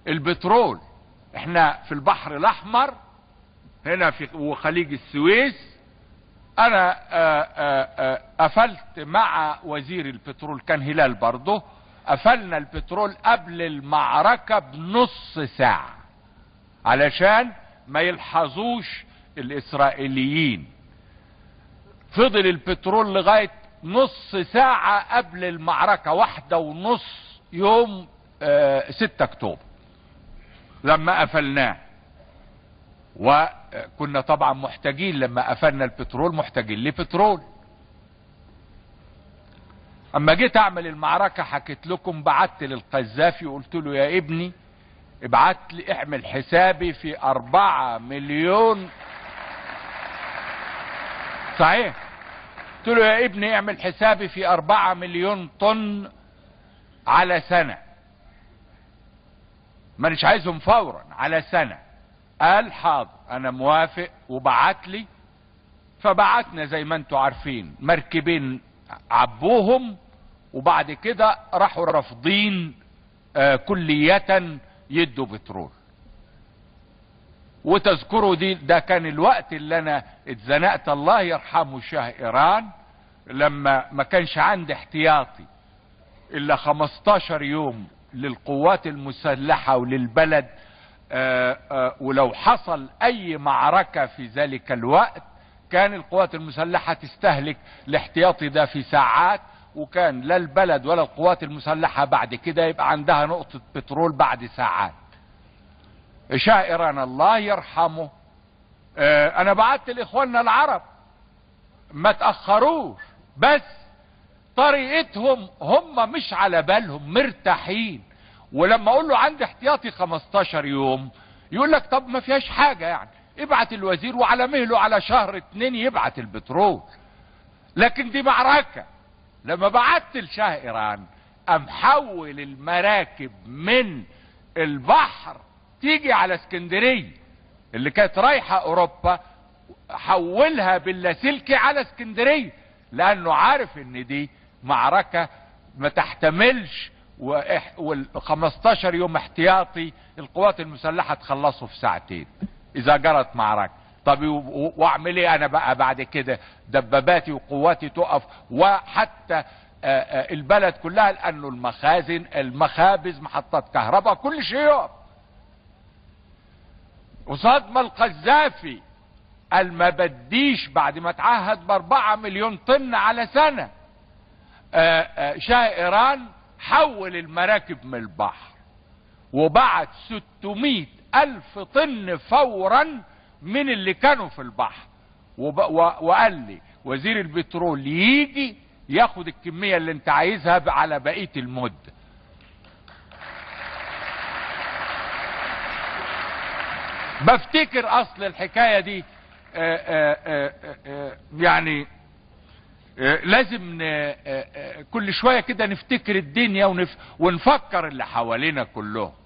البترول احنا في البحر الاحمر هنا في وخليج السويس انا آآ آآ قفلت مع وزير البترول كان هلال برضه قفلنا البترول قبل المعركة بنص ساعة علشان ما يلحظوش الاسرائيليين فضل البترول لغاية نص ساعة قبل المعركة واحدة ونص يوم آه 6 اكتوبر لما قفلناه وكنا طبعا محتاجين لما قفلنا البترول محتاجين لبترول اما جيت اعمل المعركة حكيت لكم بعت للقذافي وقلت له يا ابني ابعت لي اعمل حسابي في اربعة مليون صحيح قلت له يا ابني اعمل حسابي في اربعة مليون طن على سنة مانيش عايزهم فورا على سنة قال حاضر انا موافق وبعت لي فبعتنا زي ما انتوا عارفين مركبين عبوهم وبعد كده راحوا رافضين آه كلية يدوا بترول وتذكروا دي ده كان الوقت اللي انا اتزنقت الله يرحمه شاه ايران لما ما كانش عندي احتياطي الا 15 يوم للقوات المسلحة وللبلد آآ آآ ولو حصل اي معركة في ذلك الوقت كان القوات المسلحة تستهلك الاحتياطي ده في ساعات وكان لا البلد ولا القوات المسلحة بعد كده يبقى عندها نقطة بترول بعد ساعات شاه ايران الله يرحمه اه انا بعت لاخواننا العرب ما تاخروش بس طريقتهم هم مش على بالهم مرتاحين ولما اقول له عندي احتياطي 15 يوم يقول لك طب ما فيهاش حاجة يعني ابعت الوزير وعلى مهله على شهر اتنين يبعت البترول لكن دي معركة لما بعت لشاه ايران امحول المراكب من البحر تيجي على اسكندرية اللي كانت رايحة اوروبا حولها باللاسلكي على اسكندرية لانه عارف ان دي معركة ما تحتملش وال 15 يوم احتياطي القوات المسلحة تخلصه في ساعتين اذا جرت معركة طب واعمل ايه انا بقى بعد كده دباباتي وقواتي تقف وحتى البلد كلها لانه المخازن المخابز محطات كهرباء كل شيء يقف قصاد ما القذافي قال ما بديش بعد ما اتعهد باربعة مليون طن على سنة شاه ايران حول المراكب من البحر وبعت 600 الف طن فورا من اللي كانوا في البحر وقال لي وزير البترول يجي ياخد الكمية اللي انت عايزها على بقية المدة بفتكر اصل الحكاية دي آآ آآ آآ يعني لازم كل شوية كده نفتكر الدنيا ونف ونفكر اللي حوالينا كلهم